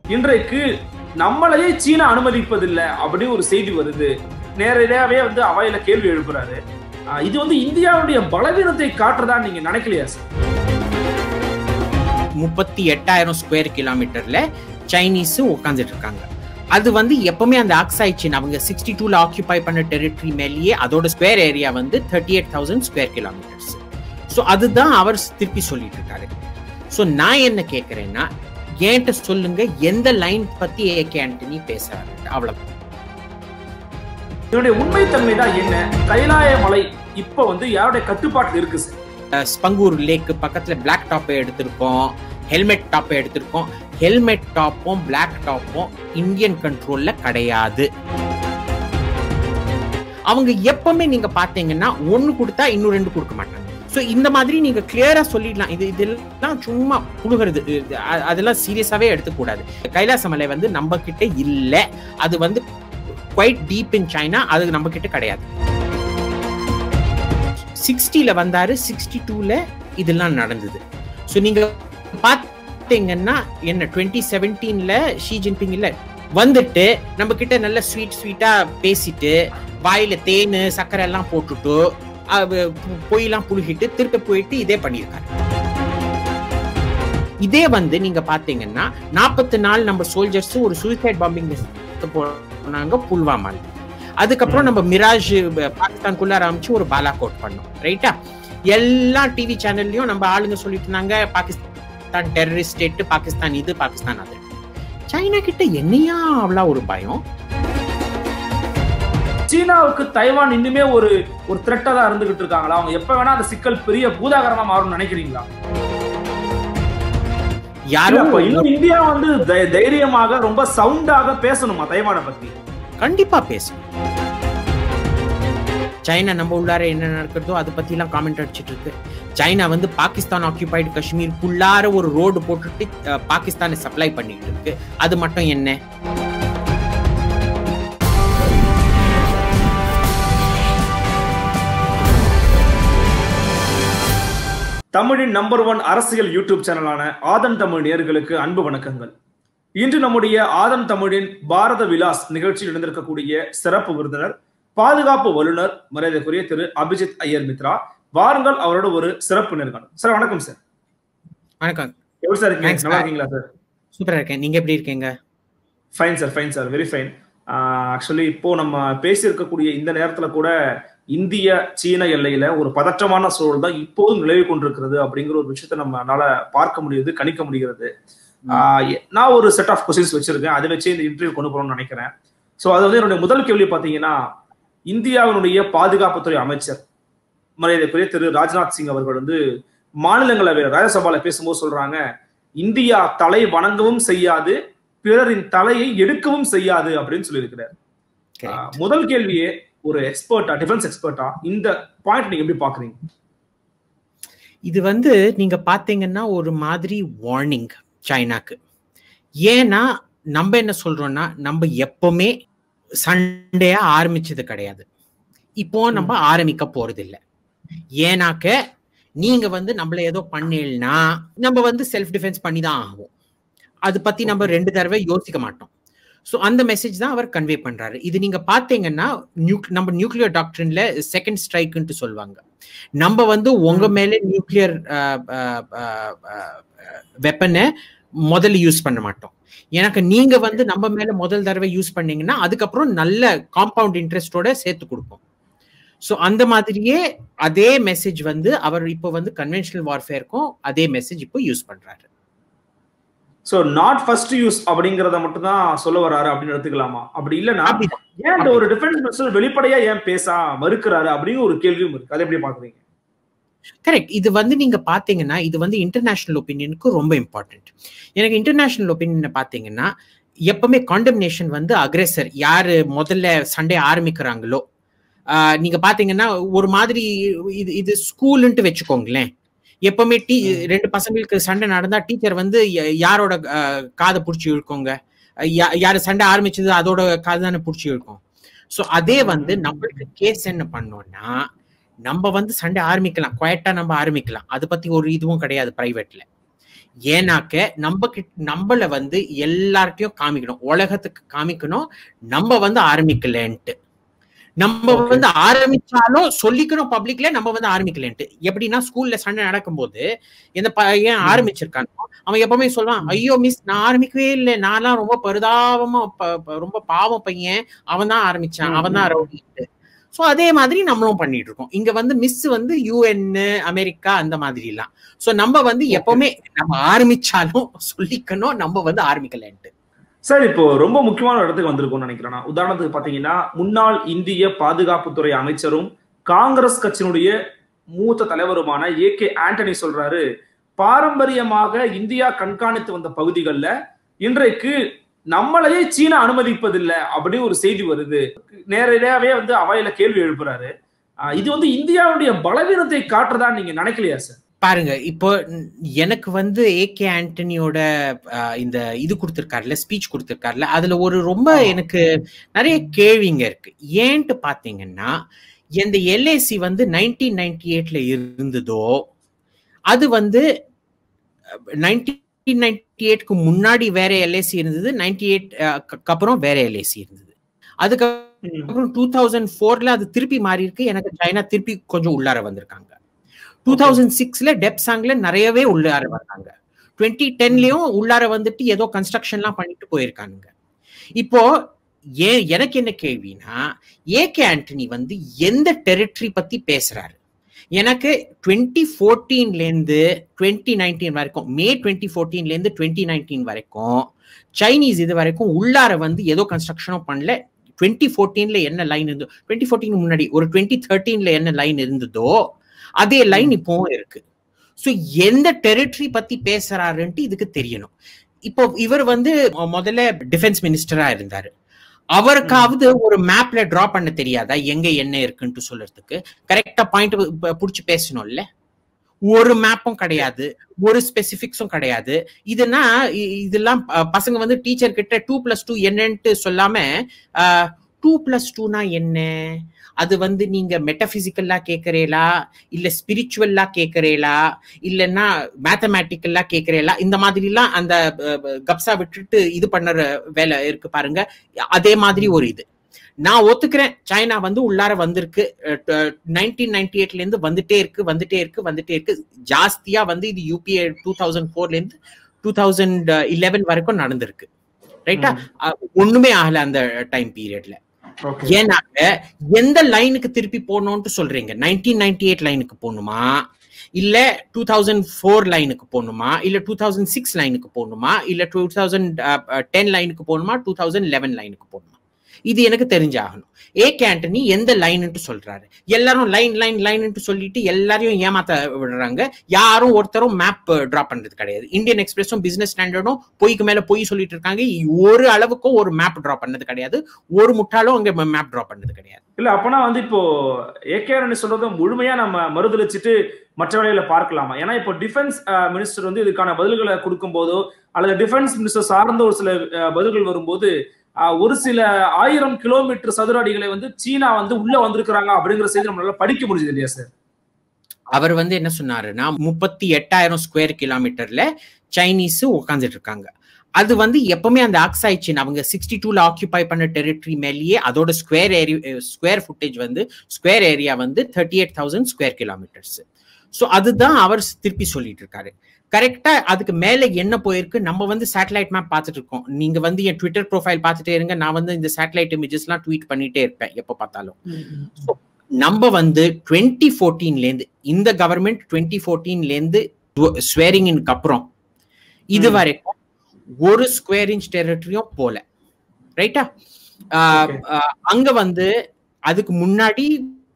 இன்றைக்கு நம்மளையே சீனா அனுமதிப்பதில்லை அப்படின்னு ஒரு செய்தி வருது நேரடியாவே வந்து அவையில கேள்வி எழுப்புறாரு ஆஹ் இது வந்து இந்தியாவுடைய பலவீனத்தை காட்டுறதா நீங்க நினைக்கலையா சார் முப்பத்தி எட்டாயிரம் ஸ்கொயர் கிலோமீட்டர்ல சைனீஸ் உட்காந்துட்டு இருக்காங்க அது வந்து எப்பவுமே அந்த ஆக்சைட் சீன் அவங்க சிக்ஸ்டி டூல ஆக்கியூபை பண்ண டெரிட்டரி மேலேயே அதோட ஸ்கொயர் ஏரியா வந்து thirty eight thousand square kilometres so அதுதான் அவர் திருப்பி சொல்லிட்டு இருக்காரு ஸோ நான் என்ன கேட்கறேன்னா என்கிட்ட சொல்லுங்க எந்த லைன் பத்தி ஏகே ஆண்டனி பேசுறாரு அவ்வளவு இதனுடைய உண்மைத்தன்மை தான் என்ன கைலாய மலை இப்ப வந்து யாருடைய கட்டுப்பாட்டுல இருக்கு சார் ஸ்பங்கூர் லேக் பக்கத்துல பிளாக் டாப்பை எடுத்திருக்கோம் ஹெல்மெட் டாப்பை எடுத்திருக்கோம் ஹெல்மெட் டாப்பும் பிளாக் டாப்பும் இந்தியன் கண்ட்ரோல்ல கிடையாது அவங்க எப்பவுமே நீங்க பாத்தீங்கன்னா ஒன்னு கொடுத்தா இன்னும் ரெண்டு கொடுக்க மாட்டாங்க ஸோ இந்த மாதிரி நீங்க கிளியரா சொல்லிடலாம் இது இதெல்லாம் சும்மா புழுகிறது இது- அ- அதெல்லாம் சீரியஸாவே எடுத்துக்கூடாது கைலாச மலை வந்து நம்ம கிட்ட இல்ல அது வந்து குவைட் டீப் இன் சைனா அது நம்ம கிட்ட கிடையாது சிக்ஸ்டில வந்தாரு சிக்ஸ்டி டூல இதெல்லாம் நடந்தது ஸோ நீங்க பார்த்தீங்கன்னா என்ன டுவெண்ட்டி செவன்டீன்ல ஷி ஜின்பிங் இல்ல வந்துட்டு நம்ம கிட்ட நல்ல ஸ்வீட் ஸ்வீட்டா பேசிட்டு வாயில தேன் சர்க்கரை எல்லாம் போட்டுட்டு அவ- பொ- பொய்யெல்லாம் புழுகிட்டு திருப்பி போயிட்டு இதே பண்ணியிருக்காரு இதே வந்து நீங்க பாத்தீங்கன்னா நாற்பத்தி நாலு நம்ம சோல்ஜர்ஸ் ஒரு சூசைட் பாம்பிங் போனாங்க புல்வாமால அதுக்கப்புறம் நம்ம மிராஜ் ப- பாகிஸ்தான்குள்ள ஆரம்பிச்சு ஒரு பாலாகோட் பண்ணோம் ரைட்டா எல்லா டிவி சேனல்லையும் நம்ம ஆளுங்க சொல்லிட்டு இருந்தாங்க பாகிஸ்தான் டெரரிஸ்ட் ஸ்டேட் பாகிஸ்தான் இது பாகிஸ்தான் அது சைனா கிட்ட என்னையா அவ்வளோ ஒரு பயம் சீனாவுக்கு தைவான் இன்னுமே ஒரு ஒரு த்ரெட்டா தான் இருந்துகிட்டு இருக்காங்களா அவங்க எப்ப வேணா அந்த சிக்கல் பெரிய பூதாகரமா மாறும்னு நினைக்கிறீங்களா இல்ல, யாரும் அப்ப இன்னும் இந்தியா வந்து தை- தைரியமாக ரொம்ப சவுண்டாக பேசணுமா தைவானை பத்தி கண்டிப்பா பேசும் சைனா நம்ம உள்ளார என்ன நடக்கிறதோ அதை பத்தி எல்லாம் காமெண்ட் அடிச்சிட்டு இருக்கு சைனா வந்து பாகிஸ்தான் ஆக்கியூபைடு காஷ்மீருக்குள்ளார ஒரு ரோடு போட்டுட்டு அஹ், பாகிஸ்தானை சப்ளை பண்ணிட்டு இருக்கு அது மட்டும் என்ன தமிழின் நம்பர் ஒன் அரசியல் யூடியூப் சேனலான ஆதன் தமிழ் நேயர்களுக்கு அன்பு வணக்கங்கள் இன்று நம்முடைய ஆதன் தமிழின் பாரத விலாஸ் நிகழ்ச்சியில் இணைந்திருக்கக்கூடிய சிறப்பு விருந்தினர் பாதுகாப்பு வல்லுநர் மரியாதைக்குரிய திரு அபிஜித் ஐயர் மித்ரா வாருங்கள் அவரோட ஒரு சிறப்பு நேர்காணல் சார் வணக்கம் சார் வணக்கம் எப்படி சார் இருக்கீங்க Thanks, நல்லா sir. இருக்கீங்களா சார் சூப்பரா இருக்கேன் நீங்க எப்படி இருக்கீங்க fine sir fine sir very fine actually இப்போ நம்ம பேசியிருக்கக்கூடிய இந்த நேரத்துல கூட இந்திய சீன எல்லையில ஒரு பதற்றமான சூழல் தான் இப்போதும் நிலவி கொண்டிருக்கிறது அப்படிங்கிற ஒரு விஷயத்தை நம்மளால பார்க்க முடியுது கணிக்க முடிகிறது ஆஹ் எ- நான் ஒரு செட் ஆஃப் கொஸ்டின்ஸ் வச்சிருக்கேன் அதை வச்சு இந்த இன்டர்வியூ கொண்டு போகணும்னு நினைக்கிறேன் ஸோ அது வந்து என்னுடைய முதல் கேள்வி பார்த்தீங்கன்னா இந்தியாவினுடைய பாதுகாப்புத்துறை அமைச்சர் மரியாதைக்குரிய திரு ராஜ்நாத் சிங் அவர்கள் வந்து மாநிலங்களவை ராஜ்யசபால பேசும்போது சொல்றாங்க இந்தியா தலை வணங்கவும் செய்யாது பிறரின் தலையை எடுக்கவும் செய்யாது அப்படின்னு சொல்லியிருக்கிறார் Correct. ஆஹ் முதல் கேள்வியே ஒரு எக்ஸ்பர்ட்டா டிஃபென்ஸ் எக்ஸ்பர்ட்டா இந்த பாயிண்ட் நீங்க எப்படி பாக்குறீங்க இது வந்து நீங்க பாத்தீங்கன்னா ஒரு மாதிரி வார்னிங் சைனாக்கு ஏன்னா நம்ம என்ன சொல்றோம்னா நம்ம எப்பவுமே சண்டையா ஆரம்பிச்சது கிடையாது இப்போ நம்ம ஆரம்பிக்க போறது இல்ல ஏன்னாக்க நீங்க வந்து நம்மள ஏதோ பண்ணீங்கன்னா நம்ம வந்து செல்ஃப் டிஃபென்ஸ் பண்ணி தான் ஆகும் அது பத்தி நம்ம ரெண்டு தடவை யோசிக்க மாட்டோம் ஸோ அந்த மெசேஜ் தான் அவர் கன்வே பண்றாரு இது நீங்க பாத்தீங்கன்னா நியூக் நம்ம நியூக்ளியர் டாக்டரின்ல செகண்ட் ஸ்ட்ரைக்குன்ட்டு சொல்லுவாங்க நம்ம வந்து உங்க மேல நியூக்ளியர் வெப்பனை முதல்ல யூஸ் பண்ண மாட்டோம் எனக்கு நீங்க வந்து நம்ம மேல முதல் தடவை யூஸ் பண்ணீங்கன்னா அதுக்கப்புறம் நல்ல காம்பவுண்ட் இன்ட்ரெஸ்டோட சேர்த்து கொடுப்போம் ஸோ அந்த மாதிரியே அதே மெசேஜ் வந்து அவர் இப்போ வந்து கன்வென்ஷனல் வார்ஃபேருக்கும் அதே மெசேஜ் இப்போ யூஸ் பண்றாரு சோ நாட் ஃபர்ஸ்ட் யூஸ் அப்படிங்கறத மட்டும் தான் சொல்ல வராரு அப்படின்னு எடுத்துக்கலாமா அப்படி இல்லைன்னா அப்படி- ஏன் இந்த ஒரு டிஃபென்ஸ் மினிஸ்டர் வெளிப்படையா ஏன் பேசா மறுக்கிறாரு அப்படின்னு ஒரு கேள்வியும் இருக்கு அதை எப்படி பாக்குறீங்க கரெக்ட் இது வந்து நீங்க பாத்தீங்கன்னா இது வந்து இன்டர்நேஷனல் ஒப்பீனியனுக்கு ரொம்ப இம்பார்ட்டன்ட் எனக்கு இன்டர்நேஷனல் ஒப்பீனியன் பாத்தீங்கன்னா எப்பவுமே காண்டம்னேஷன் வந்து அக்ரெசர் யாரு முதல்ல சண்டே ஆரம்பிக்கிறாங்களோ ஆஹ் நீங்க பாத்தீங்கன்னா ஒரு மாதிரி இது இது ஸ்கூலுன்ட்டு வச்சுக்கோங்களேன் எப்பவுமே டீ ரெண்டு பசங்களுக்கு சண்டை நடந்தா டீச்சர் வந்து ய- யாரோட ஆஹ், காதை பிடிச்சி இழுக்கோங்க யா- யாரு சண்டை ஆரம்பிச்சது அதோட காது தானே பிடிச்சி இழுக்கும் ஸோ அதே வந்து நம்மளுக்கு கேஸ் என்ன பண்ணோம்னா நம்ம வந்து சண்டை ஆரம்பிக்கலாம் குவாய்ட்டா நம்ம ஆரம்பிக்கலாம் அதை பத்தி ஒரு இதுவும் கிடையாது பிரைவேட்ல ஏன்னாக்க நம்ம கிட்ட நம்மள வந்து எல்லார்ட்டையும் காமிக்கணும் உலகத்துக்கு காமிக்கணும் நம்ம வந்து ஆரம்பிக்கலன்ட்டு நம்ம Okay. வந்து ஆரம்பிச்சாலும் சொல்லிக்கணும் பப்ளிக்ல நம்ம வந்து ஆரம்பிக்கலன்ட்டு எப்படின்னா ஸ்கூல்ல சண்டை நடக்கும்போது இந்த பையன் ம். ஆரம்பிச்சிருக்கான் அவன் எப்பவுமே சொல்லுவான் ம். ஐயோ மிஸ் நான் ஆரம்பிக்கவே இல்லை நான்லாம் ரொம்ப பரிதாபமா ப- ப- ரொம்ப பாவம் பையன் அவன் தான் ஆரம்பிச்சான் ம், அவன் தான் ம். ரவுடிட்டு ஸோ அதே மாதிரி நம்மளும் பண்ணிட்டு இருக்கோம் இங்க வந்து மிஸ் வந்து யூஎன் அமெரிக்கா அந்த மாதிரி எல்லாம் ஸோ நம்ம வந்து Okay. எப்பவுமே நம்ம ஆரம்பிச்சாலும் சொல்லிக்கணும் நம்ம வந்து ஆரம்பிக்கலன்ட்டு சார் இப்போ ரொம்ப முக்கியமான ஒரு இடத்துக்கு வந்திருக்கும்னு நினைக்கிறேன் நான். உதாரணத்துக்கு பாத்தீங்கன்னா முன்னாள் இந்திய பாதுகாப்புத்துறை அமைச்சரும் காங்கிரஸ் கட்சியினுடைய மூத்த தலைவருமான ஏ கே ஆண்டனி சொல்றாரு பாரம்பரியமாக இந்தியா கண்காணித்து வந்த பகுதிகளில் இன்றைக்கு நம்மளையே சீனா அனுமதிப்பதில்லை அப்படின்னு ஒரு செய்தி வருது நேரடியாவே வந்து அவையில கேள்வி எழுப்புறாரு ஆஹ் இது வந்து இந்தியாவுடைய பலவீனத்தை காட்டுறதா நீங்க நினைக்கலையா சார் பாருங்க இப்போ ம், எனக்கு வந்து ஏ கே ஆண்டனியோட அஹ், இந்த இது கொடுத்திருக்காருல ஸ்பீச் கொடுத்திருக்காருல அதுல ஒரு ரொம்ப ஆமா. எனக்கு நிறைய கேள்விங்க இருக்கு ஏன்ட்டு பாத்தீங்கன்னா இந்த எல்ஏசி வந்து நைன்டீன் நைன்டி எயிட்ல இருந்ததோ அது வந்து நைன்டீன் நைன்டி எயிட்க்கு முன்னாடி வேற எல்ஏசி இருந்தது நைன்டி எயிட் அப்புறம் வேற எல்ஏசி இருந்தது அதுக்கு அப்புறம் டூ தௌசண்ட் ஃபோர்ல அது திருப்பி மாறி இருக்கு எனக்கு சைனா திருப்பி கொஞ்சம் உள்ளார வந்திருக்காங்க டூ தௌசண்ட் சிக்ஸ்ல டெப்சாங்ல நிறையவே உள்ளார வந்தாங்க டுவெண்ட்டி டென்லயும் உள்ளார வந்துட்டு ஏதோ கன்ஸ்ட்ரக்ஷன்லாம் பண்ணிட்டு போயிருக்கானுங்க இப்போ ஏன் எனக்கு என்ன கேள்வினா ஏகே ஆண்டனி வந்து எந்த டெரிட்டரி பத்தி பேசுறாரு எனக்கு டுவெண்ட்டி ஃபோர்டீன்லேருந்து டுவெண்ட்டி நைன்டீன் வரைக்கும் மே டுவெண்ட்டி ஃபோர்டீன்லேருந்து டுவெண்ட்டி நைன்டீன் வரைக்கும் சைனீஸ் இது வரைக்கும் உள்ளார வந்து ஏதோ கன்ஸ்ட்ரக்ஷனும் பண்ணல டுவெண்ட்டி ஃபோர்டீன்ல என்ன லைன் இருந்தோ டுவெண்ட்டி ஃபோர்டீன் முன்னாடி ஒரு டுவெண்ட்டி தேர்ட்டீன்ல என்ன லைன் இருந்ததோ அதே லைன் இப்போவும் இருக்கு ஸோ எந்த டெரிட்டரி பத்தி பேசுறாருன்ட்டு இதுக்கு தெரியணும் இப்போ இவர் வந்து முதல்ல டிஃபென்ஸ் மினிஸ்டரா இருந்தாரு அவருக்காவது ஒரு மேப்ல டிரா பண்ண தெரியாதா எங்க என்ன இருக்குன்ட்டு சொல்றதுக்கு கரெக்டா பாயிண்ட் புடிச்சு பேசணும்ல ஒரு மேப்பும் கிடையாது ஒரு ஸ்பெசிபிக்ஸும் கிடையாது இதுனா இ- இதெல்லாம் அஹ், பசங்க வந்து டீச்சர் கிட்ட டூ பிளஸ் டூ என்னன்ட்டு சொல்லாம டூ பிளஸ் டூனா என்ன அது வந்து நீங்க மெட்டபிசிக்கல்லா கேக்குறீங்களா இல்ல ஸ்பிரிச்சுவல்லா கேக்குறீங்களா இல்லைன்னா மேத்தமேட்டிக்கல்லா கேக்குறீங்களா இந்த மாதிரி எல்லாம் அந்த அஹ், கப்சா விட்டுட்டு இது பண்ணுற வேலை இருக்கு பாருங்க அதே மாதிரி ஒரு இது நான் ஒத்துக்கிறேன் சைனா வந்து உள்ளார வந்திருக்கு நைன்டீன் நைன்டி எயிட்ல இருந்து வந்துட்டே இருக்கு வந்துட்டே இருக்கு வந்துட்டே இருக்கு ஜாஸ்தியா வந்து இது யூபிஏ டூ தௌசண்ட் ஃபோர்ல இருந்து டூ தௌசண்ட் இலெவன் வரைக்கும் நடந்திருக்கு ரைட்டா ஒண்ணுமே ஆகல அந்த டைம் பீரியட்ல ஓகே ஏன்னாக்க எந்த லைனுக்கு திருப்பி போகணும்னு சொல்றீங்க நைன்டீன் நைன்டி எயிட் லைனுக்கு போகணுமா இல்ல டூ தௌசண்ட் ஃபோர் லைனுக்கு போகணுமா இல்ல டூ தௌசண்ட் சிக்ஸ் லைனுக்கு போகணுமா இல்ல டூ தௌசண்ட் டென் லைனுக்கு போகணுமா டூ தௌசண்ட் லெவன் லைனுக்கு போகணுமா இது எனக்கு தெரிஞ்சாகணும் ஏ கேண்டனி எந்த லைன்ட்டு சொல்றாரு எல்லாரும் லைன் லைன் லைன்ட்டு சொல்லிட்டு எல்லாரையும் ஏமாத்த விடுறாங்க யாரும் ஒருத்தரும் மேப் டிரா பண்றது கிடையாது இந்தியன் எக்ஸ்பிரஸும் பிசினஸ் ஸ்டாண்டர்டும் பொய்க்கு மேல பொய் சொல்லிட்டு இருக்காங்க ஒரு அளவுக்கும் ஒரு மேப் டிரா பண்ணது கிடையாது ஒரு முட்டாளும் அங்க மேப் டிரா பண்ணது கிடையாது இல்ல அப்பனா வந்து இப்போ ஏகேஆர்னு சொல்றதை முழுமையா நம்ம மறுதளிச்சுட்டு மற்ற வேலைகளை பார்க்கலாமா ஏன்னா இப்போ டிஃபென்ஸ் மினிஸ்டர் வந்து இதுக்கான பதில்களை கொடுக்கும் போதோ அல்லது டிஃபென்ஸ் மினிஸ்டர் சார்ந்த ஒரு சில அஹ், பதில்கள் வரும்போது அஹ், ஒரு சில ஆயிரம் கிலோமீட்டர் சதுர அடிகளை வந்து சீனா வந்து உள்ள வந்திருக்கிறாங்க அப்படிங்கிற செய்தி நம்மளால படிக்க முடியுது இல்லையா சார் அவர் வந்து என்ன சொன்னாருன்னா முப்பத்தி எட்டாயிரம் ஸ்கொயர் கிலோமீட்டர்ல சைனீஸ் உட்காந்துட்டு இருக்காங்க அது வந்து எப்பவுமே அந்த ஆக்சாய் சீன் அவங்க சிக்ஸ்டி டூல ஆக்கியூபை பண்ண டெரிட்டரி மேலேயே அதோட ஸ்கொயர் ஏரியா ஸ்கொயர் ஃபுட்டேஜ் வந்து ஸ்கொயர் ஏரியா வந்து thirty eight thousand square kilometres so அதுதான் அவர் திருப்பி சொல்லிட்டு இருக்காரு கரெக்டா அதுக்கு மேல என்ன போயிருக்கு நம்ம வந்து சேட்டலைட் மேப் பார்த்துட்டு இருக்கோம் நீங்க வந்து என் ட்விட்டர் ப்ரொஃபைல் பார்த்துட்டே இருங்க நான் வந்து இந்த சேட்டலைட் இமேஜஸ்லாம் ட்வீட் பண்ணிட்டே இருப்பேன் எப்போ பார்த்தாலும் நம்ம வந்து டுவெண்ட்டி ஃபோர்டீன்லேருந்து இந்த கவர்மெண்ட் டுவெண்ட்டி ஃபோர்டீன்லேருந்து ஸ்வேரிங்கினுக்கு அப்புறம் இது ம். வரைக்கும் ஒரு ஸ்கொயர் இன்ச் டெரிட்டரியும் போல ரைட்டா Okay. அங்க வந்து அதுக்கு முன்னாடி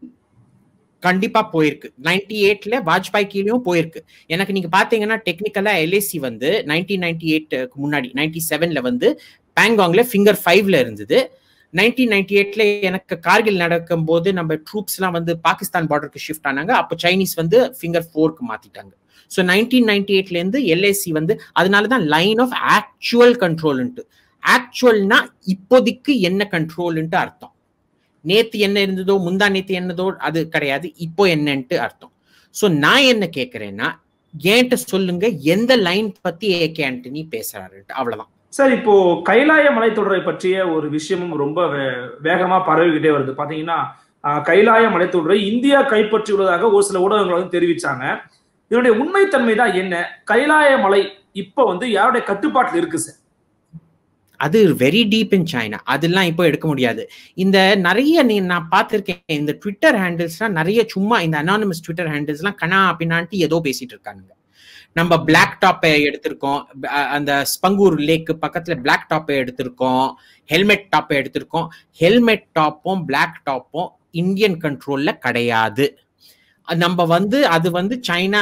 கண்டிப்பா போயிருக்கு நைன்டி எயிட்ல வாஜ்பாய் கீழயும் போயிருக்கு எனக்கு நீங்க பாத்தீங்கன்னா டெக்னிக்கலா எல்ஏசி வந்து நைன்டீன் நைன்டி எயிட்க்கு முன்னாடி நைன்டி செவன்ல வந்து பேங்காங்ல ஃபிங்கர் ஃபைவ்ல இருந்தது நைன்டீன் நைன்டி எயிட்ல எனக்கு கார்கில் நடக்கும் போது நம்ம ட்ரூப்ஸ் எல்லாம் வந்து பாகிஸ்தான் பார்டருக்கு ஷிஃப்ட் ஆனாங்க அப்போ சைனீஸ் வந்து ஃபிங்கர் ஃபோர்க்கு மாத்திட்டாங்க ஸோ நைன்டீன் நைன்டி எயிட்ல இருந்து எல்ஏசி வந்து அதனால தான் லைன் ஆஃப் ஆக்சுவல் கண்ட்ரோல்ன்ட்டு ஆக்சுவல்னா இப்போதைக்கு என்ன கண்ட்ரோல்ன்ட்டு அர்த்தம் நேத்து என்ன இருந்ததோ முந்தா நேத்து என்னதோ அது கிடையாது இப்போ என்னன்ட்டு அர்த்தம் ஸோ நான் என்ன கேட்கிறேன்னா ஏன்ட்ட சொல்லுங்க எந்த லைன் பத்தி ஏ கே ஆண்டனி பேசுறாரு அவ்வளவுதான் சார் இப்போ கைலாய மலைத்தொடரை பற்றிய ஒரு விஷயமும் ரொம்ப வேகமா பரவிக்கிட்டே வருது பாத்தீங்கன்னா கைலாய மலைத்தொடரை இந்தியா கைப்பற்றியுள்ளதாக ஒரு சில ஊடகங்கள் வந்து தெரிவிச்சாங்க இதனுடைய உண்மைத்தன்மை தான் என்ன கைலாய மலை இப்ப வந்து யாருடைய கட்டுப்பாட்டில் இருக்கு சார் அது வெரி டீப் இன் சைனா அதெல்லாம் இப்போ எடுக்க முடியாது இந்த நிறைய நீ நான் பார்த்துருக்கேன் இந்த ட்விட்டர் ஹேண்டில்ஸ்லாம் நிறைய சும்மா இந்த அனானமஸ் ட்விட்டர் ஹேண்டில்ஸ்லாம் கணா அப்படின்னான்ட்டு ஏதோ பேசிட்டு இருக்காங்க நம்ம பிளாக் டாப்பை எடுத்திருக்கோம் அந்த ஸ்பங்கூர் லேக்கு பக்கத்துல பிளாக் டாப்பை எடுத்திருக்கோம் ஹெல்மெட் டாப்பை எடுத்திருக்கோம் ஹெல்மெட் டாப்பும் பிளாக் டாப்பும் இந்தியன் கண்ட்ரோல்ல கிடையாது நம்ம வந்து அது வந்து சைனா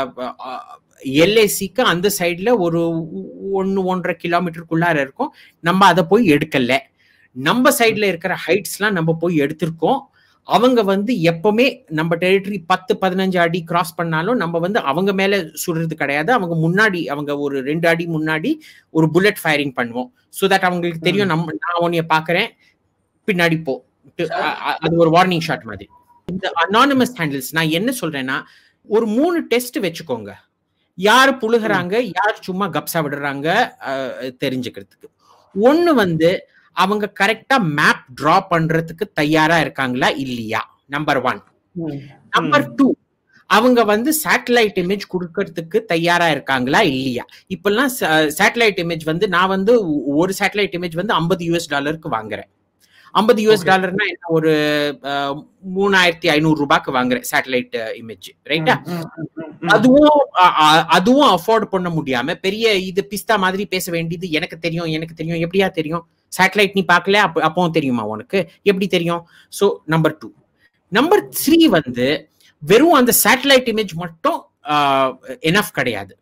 எல்ஏசிக்கு அந்த சைட்ல ஒரு ஒன்று ஒன்றரை கிலோமீட்டருக்குள்ளார இருக்கும் நம்ம அதை போய் எடுக்கல நம்ம சைட்ல இருக்கிற ஹைட்ஸ்லாம் நம்ம போய் எடுத்திருக்கோம் அவங்க வந்து எப்பவுமே நம்ம டெரிட்டரி பத்து பதினஞ்சு அடி கிராஸ் பண்ணாலும் நம்ம வந்து அவங்க மேல சுடுறது கிடையாது அவங்க முன்னாடி அவங்க ஒரு ரெண்டு அடி முன்னாடி ஒரு புல்லட் ஃபயரிங் பண்ணுவோம் ஸோ தட் அவங்களுக்கு தெரியும் நம்ம நான் உன்னைய பாக்குறேன் பின்னாடி போ அது ஒரு வார்னிங் ஷாட் மாதிரி இந்த அனானமஸ் ஹேண்டில்ஸ் நான் என்ன சொல்றேன்னா ஒரு மூணு டெஸ்ட் வச்சுக்கோங்க யார் புழுகிறாங்க யார் சும்மா கப்ஸா விடுறாங்க தெரிஞ்சுக்கிறதுக்கு ஒண்ணு வந்து அவங்க கரெக்டா மேப் டிரா பண்றதுக்கு தயாரா இருக்காங்களா இல்லையா நம்பர் ஒன் நம்பர் டூ அவங்க வந்து சேட்டலைட் இமேஜ் கொடுக்கறதுக்கு தயாரா இருக்காங்களா இல்லையா இப்பெல்லாம் சேட்டலைட் இமேஜ் வந்து நான் வந்து ஒரு சேட்டலைட் இமேஜ் வந்து ஐம்பது யூஎஸ் டாலருக்கு வாங்குறேன் ஐம்பது யூஎஸ் டாலர்னா என்ன ஒரு மூணாயிரத்தி ஐநூறு ரூபாய்க்கு வாங்குறேன் சேட்டலைட் இமேஜ் ரைட்டா அதுவும் அதுவும் அஃபோர்ட் பண்ண முடியாம பெரிய இது பிஸ்தா மாதிரி பேச வேண்டியது எனக்கு தெரியும் எனக்கு தெரியும் எப்படியா தெரியும் சேட்டலைட் நீ பார்க்கல அப்போ அப்பவும் தெரியுமா உனக்கு எப்படி தெரியும் so number two number three வந்து வெறும் அந்த சேட்டலைட் இமேஜ் மட்டும் எனஃப் கிடையாது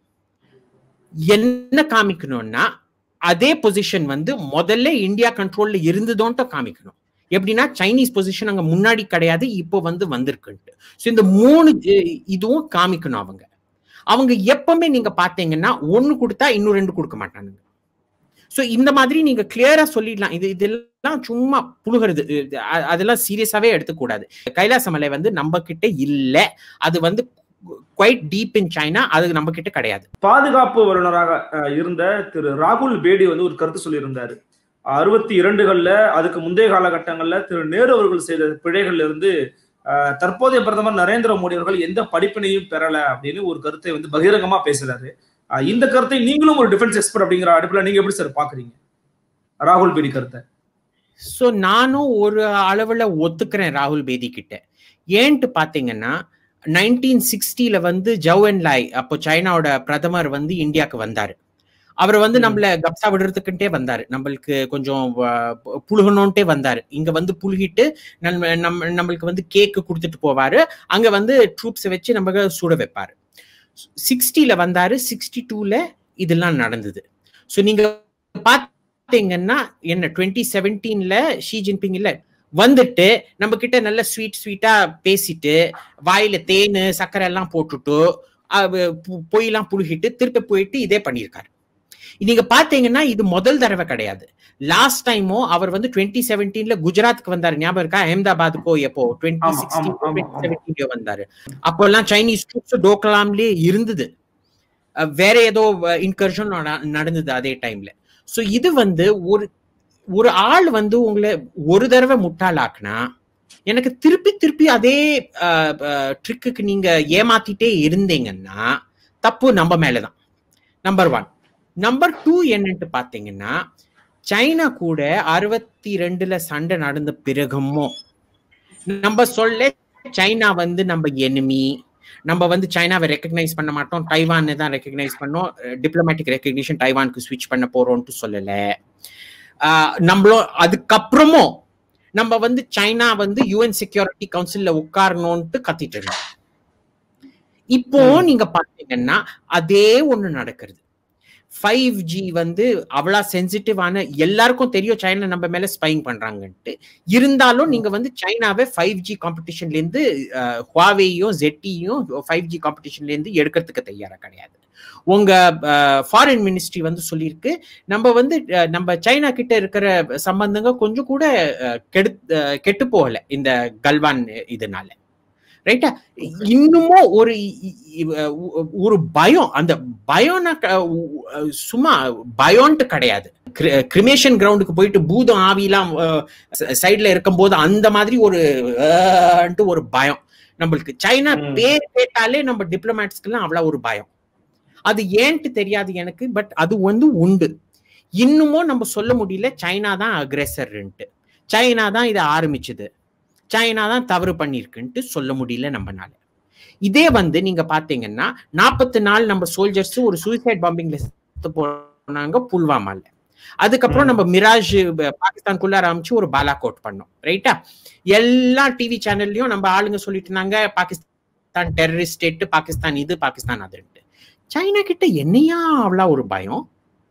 என்ன காமிக்கணும்னா அதே பொசிஷன் வந்து முதல்ல இந்தியா கண்ட்ரோல்ல இருந்ததோன்ட்டு காமிக்கணும் எப்படின்னா சைனீஸ் பொசிஷன் அங்க முன்னாடி கிடையாது இப்போ வந்து வந்திருக்குன்ட்டு ஸோ இந்த மூணு இதுவும் காமிக்கணும் அவங்க அவங்க எப்பவுமே நீங்க பாத்தீங்கன்னா ஒன்னு கொடுத்தா இன்னும் ரெண்டு கொடுக்க மாட்டானுங்க ஸோ இந்த மாதிரி நீங்க கிளியரா சொல்லிடலாம் இது இதெல்லாம் சும்மா புழுகிறது அதெல்லாம் சீரியஸாவே எடுத்துக்கூடாது கைலாச மலை வந்து நம்ம கிட்ட இல்லை அது வந்து குவைட் டீப் இன் சைனா அது நம்ம கிட்ட கிடையாது பாதுகாப்பு வல்லுநராக இருந்த திரு ராகுல் பேடி வந்து ஒரு கருத்து சொல்லியிருந்தாரு அறுபத்தி இரண்டுகள்ல அதுக்கு முந்தைய காலகட்டங்கள்ல திரு நேரு அவர்கள் செய்த பிழைகள்ல இருந்து தற்போதைய பிரதமர் நரேந்திர மோடி அவர்கள் எந்த படிப்பினையும் பெறல அப்படின்னு ஒரு கருத்தை வந்து பகிரங்கமா பேசுறாரு இந்த கருத்தை நீங்களும் ஒரு டிஃபென்ஸ் எக்ஸ்பர்ட் அப்படிங்கிற அடுப்புல நீங்க எப்படி சார் பாக்குறீங்க ராகுல் பேடி கருத்தை சோ நானும் ஒரு அளவுல ஒத்துக்கிறேன் ராகுல் பேதி கிட்ட ஏன்ட்டு பாத்தீங்கன்னா நைன்டீன் சிக்ஸ்டில வந்து ஜவ் அண்ட் லாய் அப்போ சைனாவோட பிரதமர் வந்து இந்தியாவுக்கு வந்தாரு அவர் வந்து நம்மள கப்சா விடுறதுக்குன்ட்டே வந்தாரு நம்மளுக்கு கொஞ்சம் புழுகணும்ட்டே வந்தாரு இங்க வந்து புழுகிட்டு நம்ம நம்ம நம்மளுக்கு வந்து கேக்கு கொடுத்துட்டு போவாரு அங்க வந்து ட்ரூப்ஸை வச்சு நம்ம சுட வைப்பாரு சிக்ஸ்டில வந்தாரு சிக்ஸ்டி டூல இதெல்லாம் நடந்தது ஸோ நீங்க பார்த்தீங்கன்னா என்ன டுவெண்ட்டி செவன்டீன்ல ஷி ஜின்பிங் இல்ல வந்துட்டு நம்ம கிட்ட நல்ல ஸ்வீட் ஸ்வீட்டா பேசிட்டு வாயில தேனு சர்க்கரை எல்லாம் போட்டுட்டு பொய்லாம் புழுகிட்டு திருப்பி போயிட்டு இதே பண்ணியிருக்காரு நீங்க பாத்தீங்கன்னா இது முதல் தடவை கிடையாது லாஸ்ட் டைமும் அவர் வந்து டுவெண்ட்டி செவன்டீன்ல குஜராத்துக்கு வந்தாரு ஞாபகம் இருக்கா அஹமதாபாத்துக்கோ எப்போ டுவெண்ட்டி சிக்ஸ்டீன் வந்தாரு அப்போ எல்லாம் சைனீஸ் ட்ரூப்ஸ் டோக்கலாம்லயே இருந்தது வேற ஏதோ இன்கர்ஷன் நடந்தது அதே டைம்ல சோ இது வந்து ஒரு ஒரு ஆள் வந்து உங்களை ஒரு தடவை முட்டாளாக்குனா எனக்கு திருப்பி திருப்பி அதே ட்ரிக்குக்கு நீங்க ஏமாத்திட்டே இருந்தீங்கன்னா தப்பு நம்ம மேலதான் நம்பர் ஒன் நம்பர் டூ என்னன்ட்டு பாத்தீங்கன்னா சைனா கூட அறுபத்தி ரெண்டுல சண்டை நடந்த பிறகுமோ நம்ம சொல்ல சைனா வந்து நம்ம எனிமி நம்ம வந்து சைனாவை ரெக்கக்னைஸ் பண்ண மாட்டோம் டைவான் தான் ரெக்கக்னைஸ் பண்ணோம் டிப்ளமேட்டிக் ரெக்கக்னிஷன் டைவானுக்கு ஸ்விட்ச் பண்ண போறோம்ட்டு சொல்லல நம்மளும் அதுக்கப்புறமும் நம்ம வந்து சைனா வந்து யுஎன் செக்யூரிட்டி கவுன்சில்ல உட்காரணும்ட்டு கத்திட்டு இருந்தோம் இப்போ நீங்க பாத்தீங்கன்னா அதே ஒண்ணு நடக்கிறது ஃபைவ் ஜி வந்து அவ்வளோ சென்சிட்டிவான எல்லாருக்கும் தெரியும் சைனா நம்ம மேல ஸ்பைங் பண்றாங்கன்ட்டு இருந்தாலும் நீங்க வந்து சைனாவை ஃபைவ் ஜி காம்படிஷன்ல இருந்து ஹுவாவேயும் ஜெட்டியும் ஃபைவ் ஜி காம்படிஷன்ல இருந்து எடுக்கிறதுக்கு தயாரா கிடையாது உங்க ஃபாரின் மினிஸ்ட்ரி வந்து சொல்லியிருக்கு நம்ம வந்து நம்ம சைனா கிட்ட இருக்கிற சம்பந்தங்க கொஞ்சம் கூட கெடு கெட்டு போகல இந்த கல்வான் இதனால ரைட்டா இன்னமும் ஒரு ஒரு பயம் அந்த பயம்னா சும்மா பயம்ட்டு கிடையாது கிரிமேஷன் கிரவுண்டுக்கு போயிட்டு பூதம் ஆவிலாம் சைட்ல இருக்கும்போது அந்த மாதிரி ஒரு ஒரு பயம் நம்மளுக்கு சைனா பேர் கேட்டாலே நம்ம டிப்ளமேட்ஸ்க்கெல்லாம் அவ்வளவு ஒரு பயம் அது ஏன்ட்டு தெரியாது எனக்கு பட் அது வந்து உண்டு இன்னமும் நம்ம சொல்ல முடியல சைனா தான் அக்ரெசர்ன்ட்டு சைனா தான் இதை ஆரம்பிச்சது சைனா தான் தவறு பண்ணிருக்குன்ட்டு சொல்ல முடியல நம்மனால இதே வந்து நீங்க பாத்தீங்கன்னா நாற்பத்தி நாலு நம்ம சோல்ஜர்ஸ் ஒரு சூசைட் பாம்பிங்ல போனாங்க புல்வாமால அதுக்கப்புறம் நம்ம மிராஜ் பாகிஸ்தான்குள்ள ஆரம்பிச்சு ஒரு பாலாகோட் பண்ணோம் ரைட்டா எல்லா டிவி சேனல்லையும் நம்ம ஆளுங்க சொல்லிட்டு இருந்தாங்க பாகிஸ்தான் டெரரிஸ்ட் ஸ்டேட் பாகிஸ்தான் இது பாகிஸ்தான் அதுன்ட்டு சைனா கிட்ட என்னையா அவ்வளோ ஒரு பயம்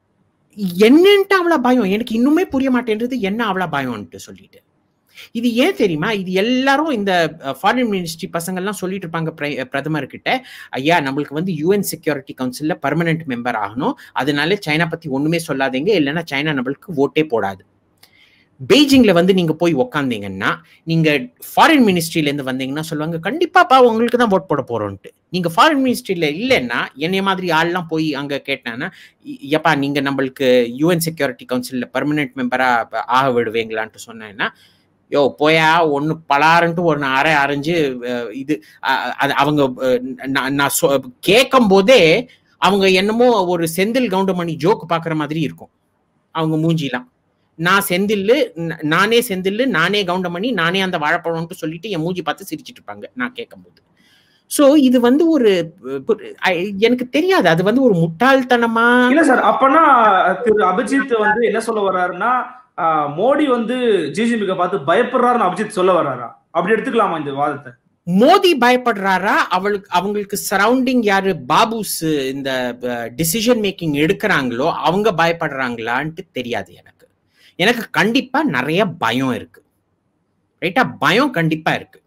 என்னன்ட்டு அவ்வளோ பயம் எனக்கு இன்னுமே புரிய மாட்டேன்றது என்ன அவ்வளோ பயம்ன்ட்டு சொல்லிட்டு இது ஏன் தெரியுமா இது எல்லாரும் இந்த ஃபாரின் மினிஸ்ட்ரி பசங்கள்லாம் சொல்லிட்டு இருப்பாங்க பிரதமர் கிட்ட ஐயா நம்மளுக்கு வந்து யூஎன் செக்யூரிட்டி கவுன்சில்ல பர்மனன்ட் மெம்பர் ஆகணும் அதனால சைனா பத்தி ஒண்ணுமே சொல்லாதீங்க இல்லைன்னா சைனா நம்மளுக்கு ஓட்டே போடாது பெய்ஜிங்ல வந்து நீங்க போய் உக்காந்தீங்கன்னா நீங்க ஃபாரின் மினிஸ்ட்ரியில இருந்து வந்தீங்கன்னா சொல்லுவாங்க கண்டிப்பாப்பா உங்களுக்கு தான் ஓட் போட போறோம்ட்டு நீங்க ஃபாரின் மினிஸ்ட்ரியில இல்லைன்னா என்னைய மாதிரி ஆள்லாம் போய் அங்க கேட்டாங்கன்னா எப்பா நீங்க நம்மளுக்கு யூஎன் செக்யூரிட்டி கவுன்சில்ல பர்மனன்ட் மெம்பரா ஆக விடுவீங்களான்ட்டு சொன்னேன்னா யோ போயா ஒன்னு பலாருன்ட்டு ஒன்னு அரை அரைஞ்சு இது அது அவங்க நான் கேட்கும் போதே அவங்க என்னமோ ஒரு செந்தில் கவுண்டமணி ஜோக் பாக்குற மாதிரி இருக்கும் அவங்க மூஞ்சிலாம் நான் செந்தில்லு நானே செந்தில்லு நானே கவுண்டமணி நானே அந்த வாழைப்பழம்ட்டு சொல்லிட்டு என் மூஞ்சி பார்த்து சிரிச்சிட்டு இருப்பாங்க நான் கேட்கும்போது சோ இது வந்து ஒரு எனக்கு தெரியாது அது வந்து ஒரு முட்டாள்தனமா இல்ல சார் அப்பனா திரு அபிஜித் வந்து என்ன சொல்ல வர்றாருன்னா மோடி வந்து ஜிஜிபிக்க பார்த்து பயப்படுறாருன்னு அபிஜித் சொல்ல வர்றாரா அப்படி எடுத்துக்கலாமா இந்த வாதத்தை மோடி பயப்படுறாரா அவளுக்கு அவங்களுக்கு சரௌண்டிங் யாரு பாபுஸ் இந்த டிசிஷன் மேக்கிங் எடுக்கிறாங்களோ அவங்க பயப்படுறாங்களான்ட்டு தெரியாது எனக்கு எனக்கு கண்டிப்பா நிறைய பயம் இருக்கு ரைட்டா பயம் கண்டிப்பா இருக்கு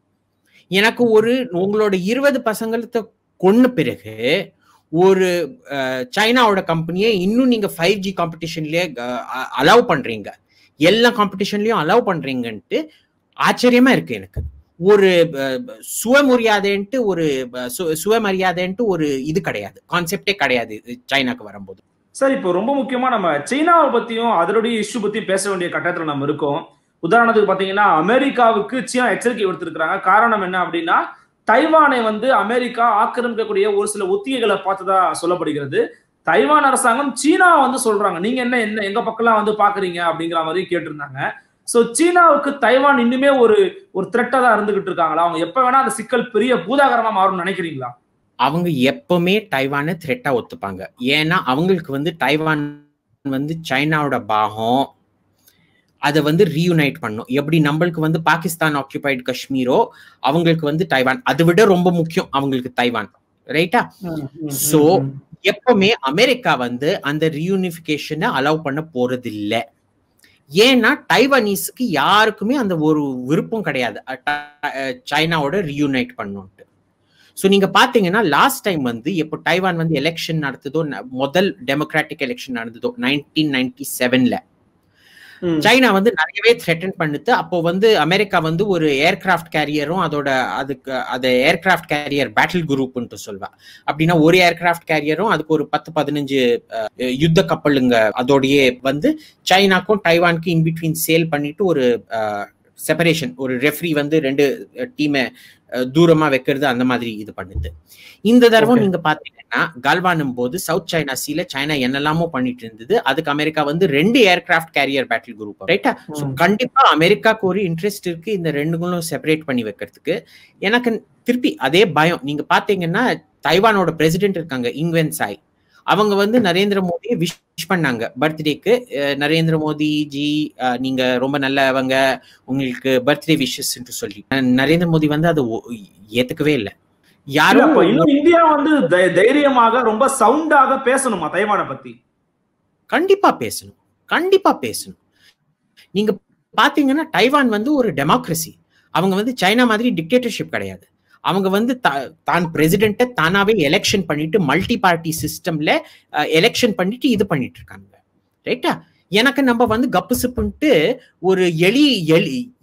எனக்கு ஒரு உங்களோட இருபது பசங்களுக்கு கொன்ன பிறகு ஒரு சைனாவோட கம்பெனியை இன்னும் நீங்க ஃபைவ் ஜி காம்படிஷன்லயே அலோவ் பண்றீங்க எல்லா காம்படிஷன்லயும் அலோவ் பண்றீங்கன்ட்டு ஆச்சரியமா இருக்கு எனக்கு ஒரு சுயமரியாதைன்ட்டு ஒரு சுயமரியாதைன்ட்டு ஒரு இது கிடையாது கான்செப்டே கிடையாது சைனாக்கு வரும்போது சார் இப்போ ரொம்ப முக்கியமா நம்ம சைனாவை பத்தியும் அதனுடைய இஷ்யூ பத்தியும் பேச வேண்டிய கட்டத்துல நம்ம இருக்கோம் உதாரணத்துக்கு பாத்தீங்கன்னா அமெரிக்காவுக்கு சீனா எச்சரிக்கை விடுத்திருக்கிறாங்க காரணம் என்ன அப்படின்னா தைவானை வந்து அமெரிக்கா ஆக்கிரமிக்கக்கூடிய ஒரு சில ஒத்திகைகளை பார்த்ததா சொல்லப்படுகிறது தைவான் அரசாங்கம் சீனா வந்து சொல்றாங்க நீங்க என்ன என்ன எங்க பக்கம்லாம் வந்து பாக்குறீங்க அப்படிங்கிற மாதிரி கேட்டிருந்தாங்க சோ சீனாவுக்கு தைவான் இன்னுமே ஒரு ஒரு த்ரெட்டா தான் இருந்துகிட்டு இருக்காங்களா அவங்க எப்ப வேணா அந்த சிக்கல் பெரிய பூதாகரமா மாறும்னு நினைக்கிறீங்களா அவங்க எப்பவுமே தைவானை த்ரெட்டா ஒத்துப்பாங்க ஏன்னா அவங்களுக்கு வந்து தைவான் வந்து சைனாவோட பாகம் அதை வந்து ரீயுனைட் பண்ணும் எப்படி நம்மளுக்கு வந்து பாகிஸ்தான் ஆக்கியபைடு காஷ்மீரோ அவங்களுக்கு வந்து தைவான் அதை விட ரொம்ப முக்கியம் அவங்களுக்கு தைவான் ரைட்டா சோ எப்பவுமே அமெரிக்கா வந்து அந்த ரீயூனிபிகேஷனை அலோவ் பண்ண போறது இல்லை ஏன்னா டைவானீஸுக்கு யாருக்குமே அந்த ஒரு விருப்பம் கிடையாது சைனாவோட ரீயூனைட் பண்ணுன்ட்டு ஸோ நீங்க பாத்தீங்கன்னா லாஸ்ட் டைம் வந்து எப்போ டைவான் வந்து எலெக்ஷன் நடந்ததோ முதல் டெமோக்ராட்டிக் எலெக்ஷன் நடந்ததோ நைன்டீன் நைன்டி செவன்ல சைனா வந்து நிறையவே த்ரெட்டன் பண்ணுது அப்போ வந்து அமெரிக்கா வந்து ஒரு ஏர்கிராஃப்ட் கேரியரும் அதோட அதுக்கு அது ஏர்கிராஃப்ட் கேரியர் பேட்டில் குரூப்னு சொல்வா அப்படின்னா ஒரு ஏர்கிராஃப்ட் கேரியரும் அதுக்கு ஒரு பத்து பதினஞ்சு யுத்த கப்பலுங்க அதோடயே வந்து சைனாக்கும் டைவானுக்கும் இன்பிட்வீன் சேல் பண்ணிட்டு ஒரு செப்பரேஷன் ஒரு ரெஃப்ரி வந்து ரெண்டு டீமை தூரமா வைக்கிறது அந்த மாதிரி இது பண்ணுது இந்த தடவை நீங்க பாத்தீங்கன்னா கல்வானும் போது சவுத் சைனா சீல சைனா என்னெல்லாமோ பண்ணிட்டு இருந்தது அதுக்கு அமெரிக்கா வந்து ரெண்டு ஏர்கிராஃப்ட் கேரியர் பேட்டில் குரூப் ரைட்டா கண்டிப்பா அமெரிக்காக்கு ஒரு இன்ட்ரெஸ்ட் இருக்கு இந்த ரெண்டுங்களும் செப்பரேட் பண்ணி வைக்கிறதுக்கு எனக்கு திருப்பி அதே பயம் நீங்க பாத்தீங்கன்னா தைவானோட பிரசிடென்ட் இருக்காங்க இங்வென் சாய் அவங்க வந்து நரேந்திர மோடியை விஷ் பண்ணாங்க பர்த்டேக்கு நரேந்திர மோடி ஜி நீங்க ரொம்ப நல்லவங்க உங்களுக்கு பர்த்டே விஷஸ் சொல்லி நரேந்திர மோடி வந்து அதை ஏத்துக்கவே இல்லை யாரும் இன்னும் இந்தியா வந்து தைரியமாக ரொம்ப சவுண்டாக பேசணுமா தைவானை பத்தி கண்டிப்பா பேசணும் கண்டிப்பா பேசணும் நீங்க பாத்தீங்கன்னா டைவான் வந்து ஒரு டெமோக்ரஸி அவங்க வந்து சைனா மாதிரி டிக்டேட்டர்ஷிப் கிடையாது அவங்க வந்து தான் பிரசிடென்ட்டை தானாவே எலெக்ஷன் பண்ணிட்டு மல்டி பார்ட்டி சிஸ்டம்ல எலெக்ஷன் பண்ணிட்டு இது பண்ணிட்டு இருக்காங்க ரைட்டா எனக்கு நம்ம வந்து கப்பு சிப்புன்ட்டு ஒரு எலி எலி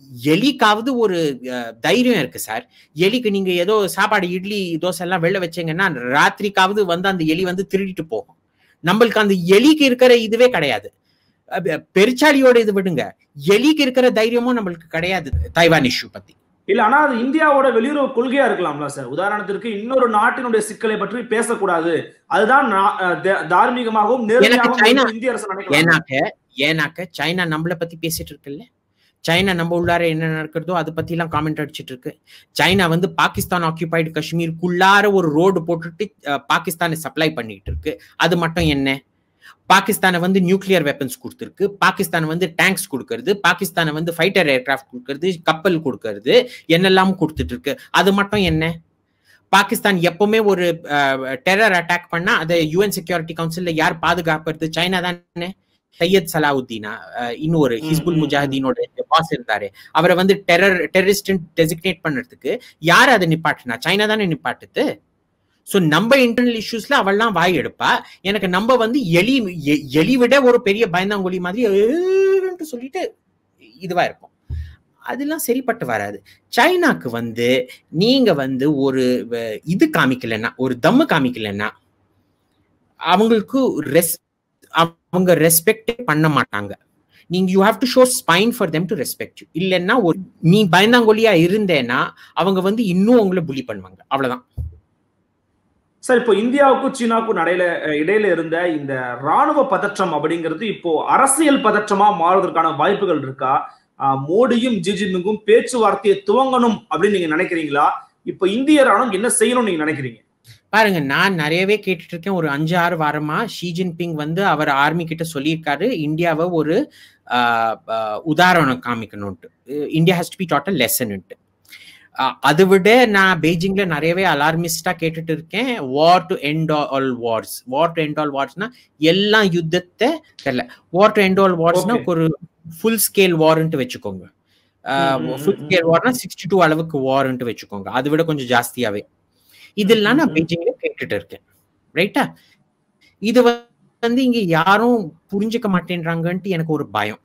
எலிக்காவது ஒரு அஹ், தைரியம் இருக்கு சார் எலிக்கு நீங்க ஏதோ சாப்பாடு இட்லி தோசை எல்லாம் வெளில வச்சீங்கன்னா ராத்திரிக்காவது வந்து அந்த எலி வந்து திருடிட்டு போகும் நம்மளுக்கு அந்த எலிக்கு இருக்கிற இதுவே கிடையாது அஹ், பெருச்சாலியோட இது விடுங்க எலிக்கு இருக்கிற தைரியமும் நம்மளுக்கு கிடையாது தைவான் இஷ்யூ பத்தி இல்ல ஆனா அது இந்தியாவோட வெளியுறவு கொள்கையா இருக்கலாம்ல சார் உதாரணத்திற்கு இன்னொரு நாட்டினுடைய சிக்கலை பற்றி பேசக்கூடாது அதுதான் நா- அஹ் தா- தார்மீகமாகவும் நேர்மையாகவும் சைனா- இந்திய அரசு நினைக்கலாம் ஏன்னாக்க ஏன்னாக்க சைனா நம்மள பத்தி பேசிட்டு இருக்குல்ல சைனா நம்ம உள்ளார என்ன நடக்கிறதோ அதை பத்தி எல்லாம் காமெண்ட் அடிச்சிட்டு இருக்கு சைனா வந்து பாகிஸ்தான் ஆக்கியூபைடு காஷ்மீருக்குள்ளார ஒரு ரோடு போட்டுட்டு அஹ், பாகிஸ்தானை சப்ளை பண்ணிட்டு இருக்கு அது மட்டும் என்ன பாகிஸ்தானை வந்து நியூக்ளியர் வெப்பன்ஸ் கொடுத்துருக்கு பாகிஸ்தான் வந்து டேங்க்ஸ் கொடுக்கறது பாகிஸ்தானை வந்து ஃபைட்டர் ஏர்கிராஃப்ட் கொடுக்கறது கப்பல் கொடுக்கறது என்னெல்லாம் கொடுத்துட்டு இருக்கு அது மட்டும் என்ன பாகிஸ்தான் எப்பவுமே ஒரு டெரர் அட்டாக் பண்ணா அதை யுஎன் செக்யூரிட்டி கவுன்சில்ல யார் பாதுகாப்புறது சைனா தானே சையத் சலாவுத்தீனா அஹ், இன்னொரு ம், ஹிஸ்புல் ம், முஜாஹிதீனோட பாஸ் இருந்தாரு அவரை வந்து டெரர் டெரரிஸ்ட் டெசிக்னேட் பண்றதுக்கு யார் அதை நிப்பாட்டினா சைனா தானே நிப்பாட்டுது சோ நம்ம இன்டர்னல் இஷ்யூஸ்ல அவள்லாம் வாய் எடுப்பா எனக்கு நம்ம வந்து எலி எ- எலி விட ஒரு பெரிய பயந்தாங்கொலி மாதிரி "ஏன்னு" சொல்லிட்டு இதுவா இருக்கும் அதெல்லாம் சரிப்பட்டு வராது சைனாக்கு வந்து நீங்க வந்து ஒரு வ- இது காமிக்கலன்னா ஒரு தம்மு காமிக்கலன்னா அவங்களுக்கு ரெஸ் அவங்க ரெஸ்பெக்டே பண்ண மாட்டாங்க நீங்க you have to show spine for them to respect you இல்லைன்னா ஒரு நீ பயந்தாங்கொலியா இருந்தேன்னா அவங்க வந்து இன்னும் உங்களை புலி பண்ணுவாங்க அவ்வளவுதான் சார் இப்போ இந்தியாவுக்கும் சீனாவுக்கும் நடையில அஹ், இடையில இருந்த இந்த ராணுவ பதற்றம் அப்படிங்கிறது இப்போ அரசியல் பதற்றமா மாறுவதற்கான வாய்ப்புகள் இருக்கா ஆஹ், மோடியும் ஜி ஜின்பிங்கும் பேச்சுவார்த்தையை துவங்கணும் அப்படின்னு நீங்க நினைக்கிறீங்களா இப்போ இந்திய ராணுவம் என்ன செய்யணும்னு நீங்க நினைக்கிறீங்க பாருங்க நான் நிறையவே கேட்டுட்டு இருக்கேன் ஒரு அஞ்சு ஆறு வாரமா ஷி ஜின்பிங் வந்து அவர் ஆர்மி கிட்ட சொல்லியிருக்காரு இந்தியாவை ஒரு ஆஹ், ஆஹ், உதாரணம் காமிக்கணும்ட்டு India has to be taught லெசன்ட்டு அதை விட நான் பெய்ஜிங்ல நிறையவே அலார்மிஸ்டா கேட்டுட்டு இருக்கேன் war to end all wars war to end all வார்ஸ்னா எல்லா யுத்தத்தை தெரியல வார் டு எண்ட் ஆல் வார்ஸ்னா Okay. ஒரு ஃபுல் ஸ்கேல் வார்ன்ட்டு வச்சுக்கோங்க ம், ம், ஃபுல் ம், ஸ்கேல் வார்னா சிக்ஸ்டி டூ அளவுக்கு வார்ன்ட்டு வச்சுக்கோங்க அதை விட கொஞ்சம் ஜாஸ்தியாவே இதெல்லாம் நான் ம், ம். பெய்ஜிங்ல கேட்டுட்டு இருக்கேன் ரைட்டா இது வந்து இங்க யாரும் புரிஞ்சுக்க மாட்டேன்றாங்கன்ட்டு எனக்கு ஒரு பயம்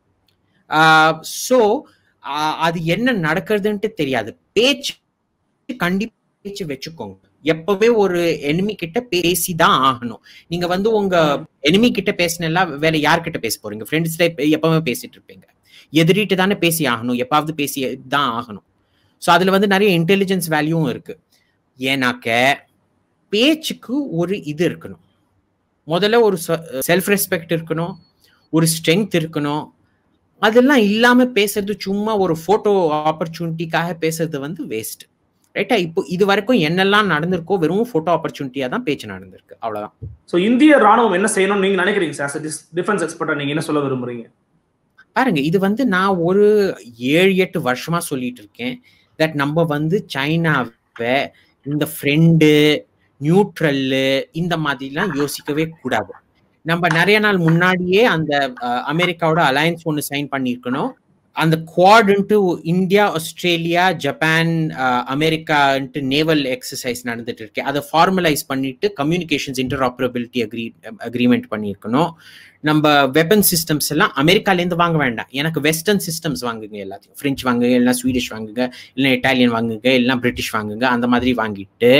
ஸோ அது என்ன நடக்கிறதுன்ட்டு தெரியாது பேச்சு கண்டிப்பா பேச்சு வச்சுக்கோங்க எப்பவே ஒரு எனிமி கிட்ட பேசிதான் ஆகணும் நீங்க வந்து உங்க எனிமி கிட்ட பேசினா வேற யார்கிட்ட பேச போறீங்க ஃப்ரெண்ட்ஸ்ல எப்பவுமே பேசிட்டு இருப்பீங்க எதிரிட்டு தானே பேசி ஆகணும் எப்பாவது பேசி தான் ஆகணும் ஸோ அதுல வந்து நிறைய இன்டெலிஜென்ஸ் வேல்யூவும் இருக்கு ஏன்னாக்க பேச்சுக்கு ஒரு இது இருக்கணும் முதல்ல ஒரு செல்ஃப் ரெஸ்பெக்ட் இருக்கணும் ஒரு ஸ்ட்ரென்த் இருக்கணும் அதெல்லாம் இல்லாம பேசுறது சும்மா ஒரு போட்டோ ஆப்பர்ச்சுனிட்டிக்காக பேசுறது வந்து வேஸ்ட் ரைட்டா இப்போ இது வரைக்கும் என்னெல்லாம் நடந்திருக்கோ வெறும் போட்டோ ஆப்பர்ச்சுனிட்டியா தான் பேச்சு நடந்திருக்கு அவ்வளவுதான் சோ இந்திய ராணுவம் என்ன செய்யணும்னு நீங்க நினைக்கிறீங்க சார் டிஃபென்ஸ் எக்ஸ்பர்ட்டா நீங்க என்ன சொல்ல விரும்புறீங்க பாருங்க இது வந்து நான் ஒரு ஏழு எட்டு வருஷமா சொல்லிட்டு இருக்கேன் தட் நம்ம வந்து சைனாவை இந்த ஃப்ரெண்டு நியூட்ரல்லு இந்த மாதிரிலாம் யோசிக்கவே கூடாது நம்ம நிறைய நாள் முன்னாடியே அந்த அஹ், அமெரிக்காவோட அலையன்ஸ் ஒன்று சைன் பண்ணியிருக்கணும் அந்த குவாடுன்ட்டு இந்தியா ஆஸ்திரேலியா ஜப்பான் அஹ், அமெரிக்கான்ட்டு நேவல் எக்ஸசைஸ் நடந்துட்டு இருக்கு அதை ஃபார்மலைஸ் பண்ணிட்டு கம்யூனிகேஷன்ஸ் இன்டர் ஆப்பரபிலிட்டி அக்ரி அக்ரிமெண்ட் பண்ணியிருக்கணும் நம்ம வெப்பன் சிஸ்டம்ஸ் எல்லாம் அமெரிக்காலேருந்து வாங்க வேண்டாம் எனக்கு வெஸ்டர்ன் சிஸ்டம்ஸ் வாங்குங்க எல்லாத்தையும் ஃப்ரெஞ்ச் வாங்குங்க இல்லைனா ஸ்வீடிஷ் வாங்குங்க இல்லைனா இட்டாலியன் வாங்குங்க இல்லைனா பிரிட்டிஷ் வாங்குங்க அந்த மாதிரி வாங்கிட்டு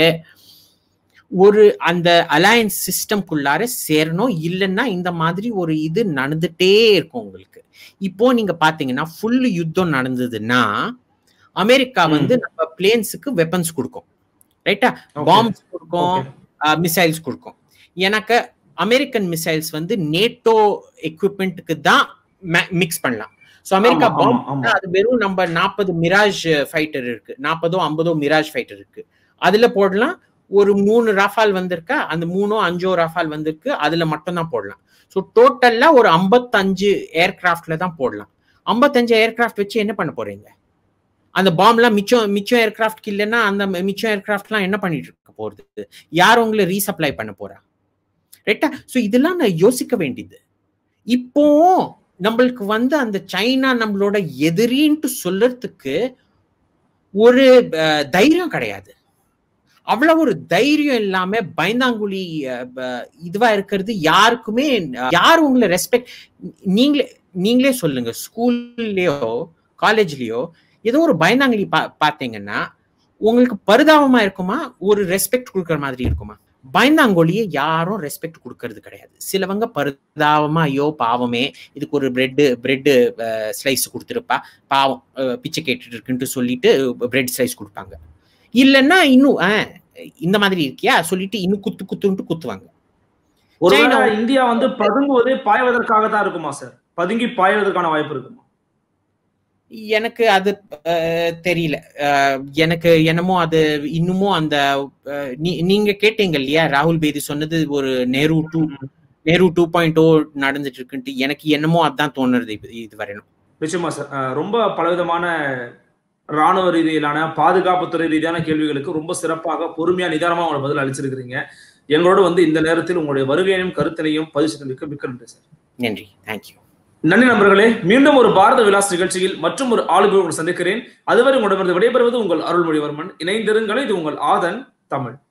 ஒரு அந்த அலையன்ஸ் சிஸ்டம்குள்ளார சேரணும் இல்லைன்னா இந்த மாதிரி ஒரு இது நடந்துட்டே இருக்கும் உங்களுக்கு இப்போ நீங்க பாத்தீங்கன்னா ஃபுல் யுத்தம் நடந்ததுன்னா அமெரிக்கா ம். வந்து நம்ம பிளேன்ஸுக்கு வெப்பன்ஸ் கொடுக்கும் ரைட்டா பாம்ஸ் கொடுக்கும் மிசைல்ஸ் கொடுக்கும் எனக்கு அமெரிக்கன் மிசைல்ஸ் வந்து நேட்டோ எக்யூப்மெண்ட்டுக்கு தான் மிக்ஸ் பண்ணலாம் ஸோ அமெரிக்கா ஆமா, ஆமா, பாம்பு ஆமா. அது வெறும் நம்ம நாற்பது மிராஜ் ஃபைட்டர் இருக்கு நாற்பதோ ஐம்பதோ மிராஜ் ஃபைட்டர் இருக்கு அதுல போடலாம் ஒரு மூணு ராஃபால் வந்திருக்கா அந்த மூணோ அஞ்சோ ராஃபால் வந்திருக்கு அதுல மட்டும் தான் போடலாம் ஸோ டோட்டல்லா ஒரு ஐம்பத்தஞ்சு ஏர்கிராஃப்ட்ல தான் போடலாம் ஐம்பத்தஞ்சு ஏர்கிராஃப்ட் வச்சு என்ன பண்ண போறீங்க அந்த பாம்லாம் மிச்சம் மிச்சம் ஏர்கிராஃப்ட் இல்லைன்னா அந்த மிச்சம் ஏர்கிராஃப்ட்லாம் என்ன பண்ணிட்டு இருக்க போறது யார் உங்களை ரீசப்ளை பண்ண போறா ரைட்டா ஸோ இதெல்லாம் நான் யோசிக்க வேண்டியது இப்போ நம்மளுக்கு வந்து அந்த சைனா நம்மளோட எதிரின்ட்டு சொல்றதுக்கு ஒரு அஹ், தைரியம் கிடையாது அவ்வளவு ஒரு தைரியம் இல்லாம பயந்தாங்குழி அஹ், ப- இதுவா இருக்கிறது யாருக்குமே யார் உங்களை ரெஸ்பெக்ட் நீங்களே நீங்களே சொல்லுங்க ஸ்கூல்லயோ காலேஜ்லயோ ஏதோ ஒரு பயந்தாங்கலி பா பார்த்தீங்கன்னா உங்களுக்கு பரிதாபமா இருக்குமா ஒரு ரெஸ்பெக்ட் கொடுக்குற மாதிரி இருக்குமா பயந்தாங்கோலியை யாரும் ரெஸ்பெக்ட் கொடுக்கறது கிடையாது சிலவங்க பரிதாபமா ஐயோ பாவமே இதுக்கு ஒரு பிரெட்டு பிரெட்டு ஸ்லைஸ் கொடுத்துருப்பா பாவம் அஹ், பிச்சை கேட்டுட்டு இருக்குன்ட்டு சொல்லிட்டு பிரெட் ஸ்லைஸ் கொடுப்பாங்க இல்லைன்னா இன்னும் ஆஹ், இந்த மாதிரி இருக்கியா சொல்லிட்டு இன்னும் குத்து குத்துன்ட்டு குத்துவாங்க ஒருவேளை சைனா- இந்தியா வந்து பதுங்குவதே பாய்வதற்காக தான் இருக்குமா சார் பதுங்கி பாய்வதற்கான வாய்ப்பு இருக்குமா எனக்கு அது அஹ், தெரியல அஹ், எனக்கு என்னமோ அது இன்னமும் அந்த அஹ், நீ- நீங்க கேட்டீங்க இல்லையா ராகுல் பேதி சொன்னது ஒரு Nehru two Nehru two point o நடந்துட்டு இருக்குன்ட்டு எனக்கு என்னமோ அதான் தோணுறது இது- இது வரையணும் நிச்சயமா சார் அஹ் ரொம்ப பலவிதமான ராணுவ ரீதியிலான பாதுகாப்புத்துறை ரீதியான கேள்விகளுக்கு ரொம்ப சிறப்பாக பொறுமையா நிதானமா உங்களை பதில் அளிச்சிருக்கிறீங்க எங்களோட வந்து இந்த நேரத்தில் உங்களுடைய வருகையையும் கருத்தினையும் பதிவு செய்தமைக்கு மிக்க நன்றி சார் நன்றி தேங்க்யூ நன்றி நண்பர்களே மீண்டும் ஒரு பாரத விலாஸ் நிகழ்ச்சியில் மற்றும் ஒரு ஆளுமை உங்களை சந்திக்கிறேன் அதுவரை உங்களிடமிருந்து விடைபெறுவது உங்கள் அருள்மொழிவர்மன் இணைந்திருங்கள் இது உங்கள் ஆதன் தமிழ்